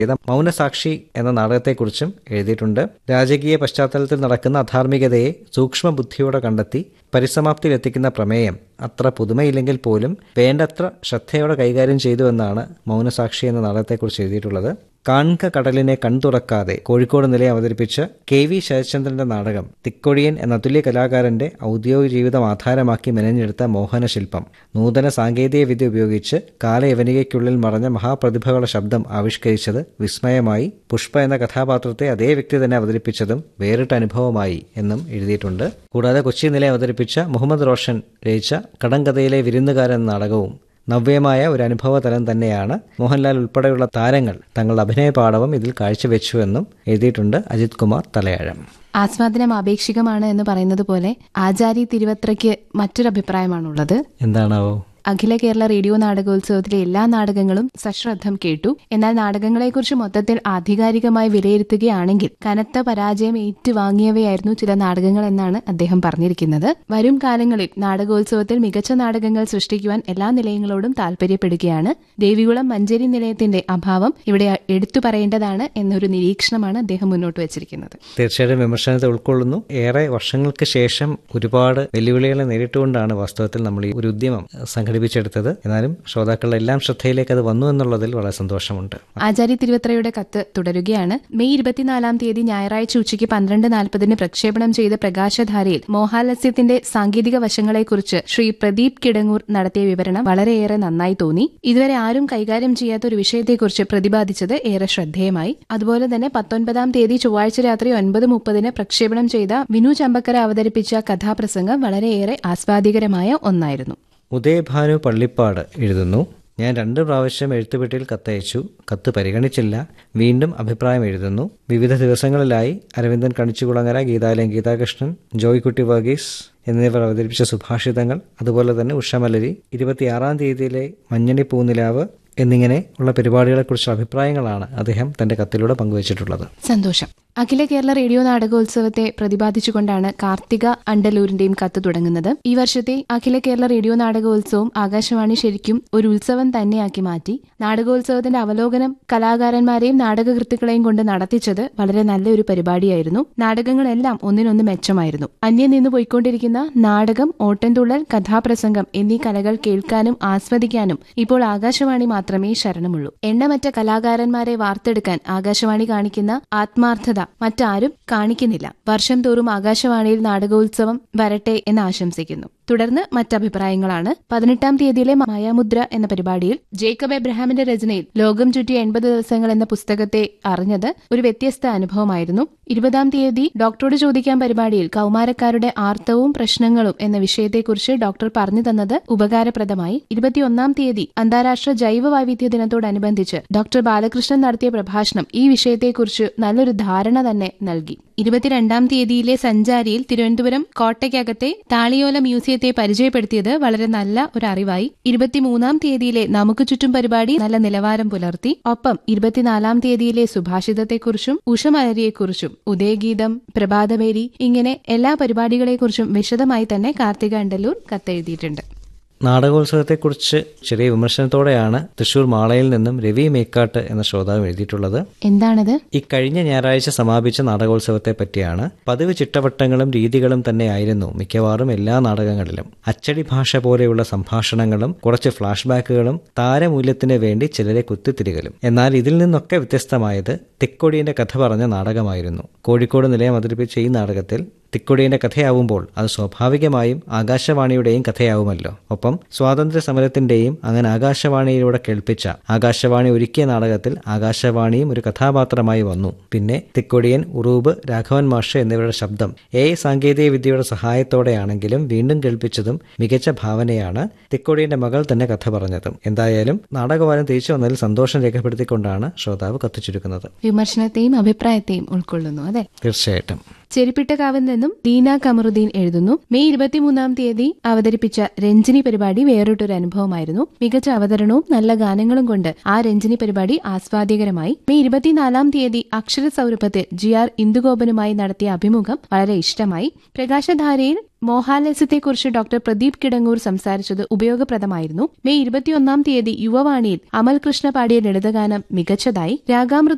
ചെയ്ത മൗനസാക്ഷി എന്ന നാടകത്തെക്കുറിച്ചും എഴുതിയിട്ടുണ്ട് രാജകീയ പശ്ചാത്തലത്തിൽ നടക്കുന്ന അധാർമികതയെ സൂക്ഷ്മ ബുദ്ധിയോടെ കണ്ടെത്തി പരിസമാപ്തിയിലെത്തിക്കുന്ന പ്രമേയം അത്ര പുതുമയില്ലെങ്കിൽ പോലും വേണ്ടത്ര ശ്രദ്ധയോടെ കൈകാര്യം ചെയ്തു എന്നാണ് മൗനസാക്ഷി എന്ന നാടകത്തെക്കുറിച്ച് എഴുതിയിട്ടുള്ളത് കാൺക കടലിനെ കൺതുറക്കാതെ കോഴിക്കോട് നിലയം അവതരിപ്പിച്ച കെ വി ശരത്ചന്ദ്രന്റെ നാടകം തിക്കൊടിയൻ എന്ന അതുല്യ കലാകാരന്റെ ഔദ്യോഗിക ജീവിതം ആധാരമാക്കി മെനഞ്ഞെടുത്ത മോഹനശില്പം നൂതന സാങ്കേതിക വിദ്യ ഉപയോഗിച്ച് കാലയവനികയ്ക്കുള്ളിൽ മറഞ്ഞ മഹാപ്രതിഭകളുടെ ശബ്ദം ആവിഷ്കരിച്ചത് വിസ്മയമായി പുഷ്പ എന്ന കഥാപാത്രത്തെ അതേ വ്യക്തി തന്നെ അവതരിപ്പിച്ചതും വേറിട്ട അനുഭവമായി എന്നും എഴുതിയിട്ടുണ്ട് കൂടാതെ കൊച്ചി നിലയം അവതരിപ്പിച്ച മുഹമ്മദ് റോഷൻ രചിച്ച കടങ്കഥയിലെ വിരുന്നുകാരൻ എന്ന നാടകവും നവ്യമായ ഒരു അനുഭവ തലം തന്നെയാണ് മോഹൻലാൽ ഉൾപ്പെടെയുള്ള താരങ്ങൾ തങ്ങളുടെ അഭിനയ പാടവം ഇതിൽ കാഴ്ചവെച്ചുവെന്നും എഴുതിയിട്ടുണ്ട് അജിത് കുമാർ തലയാഴം ആസ്വാദനം ആപേക്ഷികമാണ് എന്ന് പറയുന്നത് പോലെ ആചാരി തിരുവത്രയ്ക്ക് മറ്റൊരു അഭിപ്രായമാണുള്ളത് എന്താണാവോ അഖില കേരള റേഡിയോ നാടകോത്സവത്തിലെ എല്ലാ നാടകങ്ങളും സശ്രദ്ധം കേട്ടു എന്നാൽ നാടകങ്ങളെക്കുറിച്ച് മൊത്തത്തിൽ ആധികാരികമായി വിലയിരുത്തുകയാണെങ്കിൽ കനത്ത പരാജയം ഏറ്റുവാങ്ങിയവയായിരുന്നു ചില നാടകങ്ങൾ എന്നാണ് അദ്ദേഹം പറഞ്ഞിരിക്കുന്നത് വരും കാലങ്ങളിൽ നാടകോത്സവത്തിൽ മികച്ച നാടകങ്ങൾ സൃഷ്ടിക്കുവാൻ എല്ലാ നിലയങ്ങളോടും താൽപര്യപ്പെടുകയാണ് ദേവികുളം മഞ്ചേരി നിലയത്തിന്റെ അഭാവം ഇവിടെ എടുത്തു പറയേണ്ടതാണ് എന്നൊരു നിരീക്ഷണമാണ് അദ്ദേഹം മുന്നോട്ട് വച്ചിരിക്കുന്നത് തീർച്ചയായിട്ടും വിമർശനത്തെ ഉൾക്കൊള്ളുന്നു ഏറെ വർഷങ്ങൾക്ക് ശേഷം ഒരുപാട് വെല്ലുവിളികളെ നേരിട്ടുകൊണ്ടാണ് വാസ്തവത്തിൽ നമ്മൾ ഈ ഒരു ഉദ്യമം സംഘടിപ്പിച്ചെടുത്തത് എന്നാലും ശ്രോതാക്കളുടെ എല്ലാം ശ്രദ്ധയിലേക്ക് അത് വന്നു എന്നുള്ളതിൽ വളരെ സന്തോഷമുണ്ട് ആചാര്യ തിരുവത്രയുടെ കത്ത് തുടരുകയാണ് മെയ് ഇരുപത്തിനാലാം തീയതി ഞായറാഴ്ച ഉച്ചയ്ക്ക് പന്ത്രണ്ട് നാൽപ്പതിന് പ്രക്ഷേപണം ചെയ്ത പ്രകാശധാരയിൽ മോഹാലസ്യത്തിന്റെ സാങ്കേതിക വശങ്ങളെക്കുറിച്ച് ശ്രീ പ്രദീപ് കിടങ്ങൂർ നടത്തിയ വിവരണം വളരെയേറെ നന്നായി തോന്നി ഇതുവരെ ആരും കൈകാര്യം ചെയ്യാത്ത ഒരു വിഷയത്തെക്കുറിച്ച് പ്രതിപാദിച്ചത് ഏറെ ശ്രദ്ധേയമായി അതുപോലെ തന്നെ പത്തൊൻപതാം തീയതി ചൊവ്വാഴ്ച രാത്രി ഒൻപത് മുപ്പതിന് പ്രക്ഷേപണം ചെയ്ത വിനു ചമ്പക്കര അവതരിപ്പിച്ച കഥാപ്രസംഗം വളരെയേറെ ആസ്വാദികരമായ ഒന്നായിരുന്നു ഉദയഭാനു പള്ളിപ്പാട് എഴുതുന്നു ഞാൻ രണ്ട് പ്രാവശ്യം എഴുത്തുപെട്ടിയിൽ കത്തയച്ചു കത്ത് പരിഗണിച്ചില്ല വീണ്ടും അഭിപ്രായം എഴുതുന്നു വിവിധ ദിവസങ്ങളിലായി അരവിന്ദൻ കണിച്ചുകുളങ്ങര ഗീതാലയം ഗീതാകൃഷ്ണൻ ജോയ്കുട്ടി വർഗീസ് എന്നിവർ അവതരിപ്പിച്ച സുഭാഷിതങ്ങൾ അതുപോലെ തന്നെ ഉഷമലരി ഇരുപത്തിയാറാം തീയതിയിലെ മഞ്ഞണി പൂനിലാവ് എന്നിങ്ങനെ ഉള്ള പരിപാടികളെക്കുറിച്ചുള്ള അഭിപ്രായങ്ങളാണ് അദ്ദേഹം തന്റെ കത്തിലൂടെ പങ്കുവച്ചിട്ടുള്ളത് സന്തോഷം അഖില കേരള റേഡിയോ നാടകോത്സവത്തെ പ്രതിപാദിച്ചുകൊണ്ടാണ് കാർത്തിക അണ്ടലൂരിന്റെയും കത്ത് തുടങ്ങുന്നത് ഈ വർഷത്തെ അഖില കേരള റേഡിയോ നാടകോത്സവം ആകാശവാണി ശരിക്കും ഒരു ഉത്സവം തന്നെയാക്കി മാറ്റി നാടകോത്സവത്തിന്റെ അവലോകനം കലാകാരന്മാരെയും നാടകകൃത്തുക്കളെയും കൊണ്ട് നടത്തിച്ചത് വളരെ നല്ലൊരു പരിപാടിയായിരുന്നു നാടകങ്ങളെല്ലാം ഒന്നിനൊന്ന് മെച്ചമായിരുന്നു അന്യം നിന്ന് പോയിക്കൊണ്ടിരിക്കുന്ന നാടകം ഓട്ടൻതുള്ളൽ കഥാപ്രസംഗം എന്നീ കലകൾ കേൾക്കാനും ആസ്വദിക്കാനും ഇപ്പോൾ ആകാശവാണി മാത്രമേ ശരണമുള്ളൂ എണ്ണമറ്റ കലാകാരന്മാരെ വാർത്തെടുക്കാൻ ആകാശവാണി കാണിക്കുന്ന ആത്മാർത്ഥത മറ്റാരും കാണിക്കുന്നില്ല വർഷം തോറും ആകാശവാണിയിൽ നാടകോത്സവം വരട്ടെ എന്ന് ആശംസിക്കുന്നു തുടർന്ന് മറ്റഭിപ്രായങ്ങളാണ് പതിനെട്ടാം തീയതിയിലെ മായാമുദ്ര എന്ന പരിപാടിയിൽ ജേക്കബ് എബ്രഹാമിന്റെ രചനയിൽ ലോകം ചുറ്റിയ എൺപത് ദിവസങ്ങൾ എന്ന പുസ്തകത്തെ അറിഞ്ഞത് ഒരു വ്യത്യസ്ത അനുഭവമായിരുന്നു ഇരുപതാം തീയതി ഡോക്ടറോട് ചോദിക്കാൻ പരിപാടിയിൽ കൗമാരക്കാരുടെ ആർത്തവും പ്രശ്നങ്ങളും എന്ന വിഷയത്തെക്കുറിച്ച് ഡോക്ടർ പറഞ്ഞു തന്നത് ഉപകാരപ്രദമായി ഇരുപത്തിയൊന്നാം തീയതി അന്താരാഷ്ട്ര ജൈവ വൈവിധ്യ ദിനത്തോടനുബന്ധിച്ച് ഡോക്ടർ ബാലകൃഷ്ണൻ നടത്തിയ പ്രഭാഷണം ഈ വിഷയത്തെക്കുറിച്ച് നല്ലൊരു ധാരണ തന്നെ നൽകി ഇരുപത്തിരണ്ടാം തീയതിയിലെ സഞ്ചാരിയിൽ തിരുവനന്തപുരം കോട്ടയ്ക്കകത്തെ താളിയോല മ്യൂസിയത്തെ പരിചയപ്പെടുത്തിയത് വളരെ നല്ല ഒരു അറിവായി ഇരുപത്തിമൂന്നാം തീയതിയിലെ നമുക്ക് ചുറ്റും പരിപാടി നല്ല നിലവാരം പുലർത്തി ഒപ്പം ഇരുപത്തിനാലാം തീയതിയിലെ സുഭാഷിതത്തെക്കുറിച്ചും ഉഷമലരിയെക്കുറിച്ചും ഉദയഗീതം പ്രഭാതമേരി ഇങ്ങനെ എല്ലാ പരിപാടികളെക്കുറിച്ചും വിശദമായി തന്നെ കാർത്തിക അണ്ടല്ലൂർ കത്തെഴുതിയിട്ടുണ്ട് നാടകോത്സവത്തെക്കുറിച്ച് ചെറിയ വിമർശനത്തോടെയാണ് തൃശൂർ മാളയിൽ നിന്നും രവി മേക്കാട്ട് എന്ന ശ്രോതാവ് എഴുതിയിട്ടുള്ളത് എന്താണത് ഇക്കഴിഞ്ഞ ഞായറാഴ്ച സമാപിച്ച നാടകോത്സവത്തെ പറ്റിയാണ് പതിവ് ചിട്ടവട്ടങ്ങളും രീതികളും തന്നെയായിരുന്നു മിക്കവാറും എല്ലാ നാടകങ്ങളിലും അച്ചടി ഭാഷ പോലെയുള്ള സംഭാഷണങ്ങളും കുറച്ച് ഫ്ലാഷ് ബാക്കുകളും താരമൂല്യത്തിന് വേണ്ടി ചിലരെ കുത്തിത്തിരികലും എന്നാൽ ഇതിൽ നിന്നൊക്കെ വ്യത്യസ്തമായത് തിക്കൊടിയന്റെ കഥ പറഞ്ഞ നാടകമായിരുന്നു കോഴിക്കോട് നിലയം അവതരിപ്പിച്ച ഈ നാടകത്തിൽ തിക്കൊടിയന്റെ കഥയാവുമ്പോൾ അത് സ്വാഭാവികമായും ആകാശവാണിയുടെയും കഥയാവുമല്ലോ ഒപ്പം സ്വാതന്ത്ര്യ സമരത്തിന്റെയും അങ്ങനെ ആകാശവാണിയിലൂടെ കേൾപ്പിച്ച ആകാശവാണി ഒരുക്കിയ നാടകത്തിൽ ആകാശവാണിയും ഒരു കഥാപാത്രമായി വന്നു പിന്നെ തിക്കൊടിയൻ ഉറൂബ് രാഘവൻ മാഷ് എന്നിവരുടെ ശബ്ദം എ സാങ്കേതിക വിദ്യയുടെ സഹായത്തോടെയാണെങ്കിലും വീണ്ടും കേൾപ്പിച്ചതും മികച്ച ഭാവനയാണ് തിക്കൊടിയന്റെ മകൾ തന്നെ കഥ പറഞ്ഞതും എന്തായാലും നാടകവാരം തിരിച്ചു വന്നതിൽ സന്തോഷം രേഖപ്പെടുത്തിക്കൊണ്ടാണ് ശ്രോതാവ് കത്തിച്ചുരുക്കുന്നത് വിമർശനത്തെയും അഭിപ്രായത്തെയും ഉൾക്കൊള്ളുന്നു അതെ തീർച്ചയായിട്ടും ചെരിപ്പിട്ടകാവിൽ നിന്നും ദീന കമറുദ്ദീൻ എഴുതുന്നു മെയ് ഇരുപത്തിമൂന്നാം തീയതി അവതരിപ്പിച്ച രഞ്ജിനി പരിപാടി വേറിട്ടൊരു അനുഭവമായിരുന്നു മികച്ച അവതരണവും നല്ല ഗാനങ്ങളും കൊണ്ട് ആ രഞ്ജിനി പരിപാടി ആസ്വാദ്യകരമായി മെയ് ഇരുപത്തിനാലാം തീയതി അക്ഷര സൗരഭത്തിൽ ജി ആർ ഇന്ദുഗോപനുമായി നടത്തിയ അഭിമുഖം വളരെ ഇഷ്ടമായി പ്രകാശധാരയിൽ മോഹാലസ്യത്തെക്കുറിച്ച് ഡോക്ടർ പ്രദീപ് കിടങ്ങൂർ സംസാരിച്ചത് ഉപയോഗപ്രദമായിരുന്നു മെയ് ഇരുപത്തിയൊന്നാം തീയതി യുവവാണിയിൽ അമൽ കൃഷ്ണ പാടിയ ലളിതഗാനം മികച്ചതായി രാഗാമൃത